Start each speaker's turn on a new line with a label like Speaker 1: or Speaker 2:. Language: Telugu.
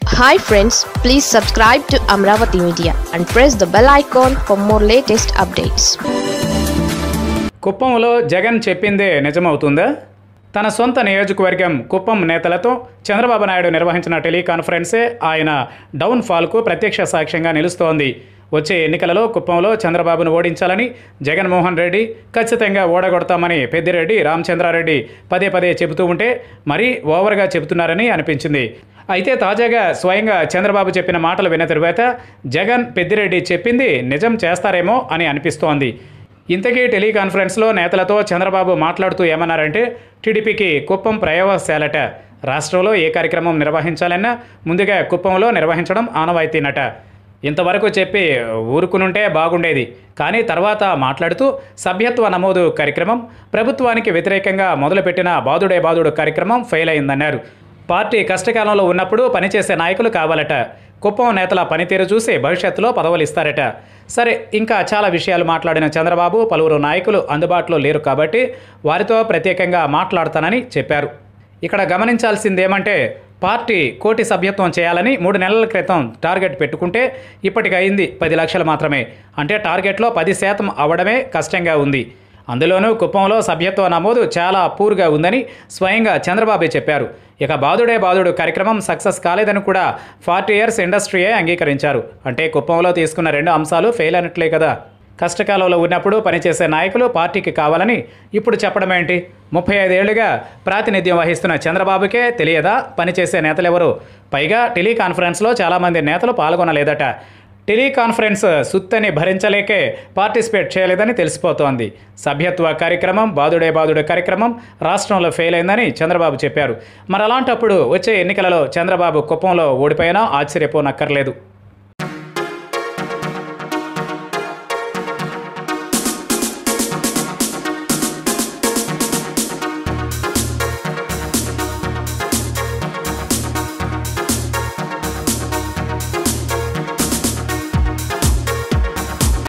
Speaker 1: hi friends please subscribe to Amaravati media and press the bell icon for more latest updates
Speaker 2: కుప్పంలో జగన్ చెప్పిందే నిజమవుతుందా తన సొంత నియోజకవర్గం కుప్పం నేతలతో చంద్రబాబు నాయుడు నిర్వహించిన టెలికాన్ఫరెన్సే ఆయన డౌన్ఫాల్కు ప్రత్యక్ష సాక్ష్యంగా నిలుస్తోంది వచ్చే ఎన్నికలలో కుప్పంలో చంద్రబాబును ఓడించాలని జగన్మోహన్ రెడ్డి ఖచ్చితంగా ఓడగొడతామని పెద్దిరెడ్డి రామచంద్రారెడ్డి పదే పదే చెబుతూ ఉంటే మరీ ఓవర్గా చెబుతున్నారని అనిపించింది అయితే తాజాగా స్వయంగా చంద్రబాబు చెప్పిన మాటలు విన్న తరువాత జగన్ పెద్దిరెడ్డి చెప్పింది నిజం చేస్తారేమో అని అనిపిస్తోంది ఇంతకీ టెలికాన్ఫరెన్స్లో నేతలతో చంద్రబాబు మాట్లాడుతూ ఏమన్నారంటే టీడీపీకి కుప్పం ప్రయోగశాలట రాష్ట్రంలో ఏ కార్యక్రమం నిర్వహించాలన్నా ముందుగా కుప్పంలో నిర్వహించడం ఆనవాయితీనట ఇంతవరకు చెప్పి ఊరుకునుంటే బాగుండేది కానీ తర్వాత మాట్లాడుతూ సభ్యత్వ నమోదు కార్యక్రమం ప్రభుత్వానికి వ్యతిరేకంగా మొదలుపెట్టిన బాదుడే బాదుడు కార్యక్రమం ఫెయిల్ అయిందన్నారు పార్టీ కష్టకాలంలో ఉన్నప్పుడు పనిచేసే నాయకులు కావాలట కుప్పం నేతల పనితీరు చూసి భవిష్యత్తులో పదవులు ఇస్తారట సరే ఇంకా చాలా విషయాలు మాట్లాడిన చంద్రబాబు పలువురు నాయకులు అందుబాటులో లేరు కాబట్టి వారితో ప్రత్యేకంగా మాట్లాడతానని చెప్పారు ఇక్కడ గమనించాల్సిందేమంటే పార్టీ కోటి సభ్యత్వం చేయాలని మూడు నెలల క్రితం టార్గెట్ పెట్టుకుంటే ఇప్పటికి అయింది పది లక్షలు మాత్రమే అంటే టార్గెట్లో పది శాతం అవ్వడమే కష్టంగా ఉంది అందులోనూ కుప్పంలో సభ్యత్వ నమోదు చాలా పూర్గా ఉందని స్వయంగా చంద్రబాబు చెప్పారు ఇక బాదుడే బాదుడు కార్యక్రమం సక్సెస్ కాలేదని కూడా ఫార్టీ ఇయర్స్ ఇండస్ట్రీయే అంగీకరించారు అంటే కుప్పంలో తీసుకున్న రెండు అంశాలు ఫెయిల్ అయినట్లే కదా కష్టకాలంలో ఉన్నప్పుడు పనిచేసే నాయకులు పార్టీకి కావాలని ఇప్పుడు చెప్పడం ఏంటి ముప్పై ఐదేళ్లుగా ప్రాతినిధ్యం వహిస్తున్న చంద్రబాబుకే తెలియదా పనిచేసే నేతలెవరు పైగా టెలికాన్ఫరెన్స్లో చాలామంది నేతలు పాల్గొనలేదట టెలికాన్ఫరెన్స్ సుత్తని భరించలేకే పార్టిసిపేట్ చేయలేదని తెలిసిపోతోంది సభ్యత్వ కార్యక్రమం బాదుడే బాదుడే కార్యక్రమం రాష్ట్రంలో ఫెయిల్ అయిందని చంద్రబాబు చెప్పారు మరి అలాంటప్పుడు వచ్చే ఎన్నికలలో చంద్రబాబు కుప్పంలో ఓడిపోయినా ఆశ్చర్యపోనక్కర్లేదు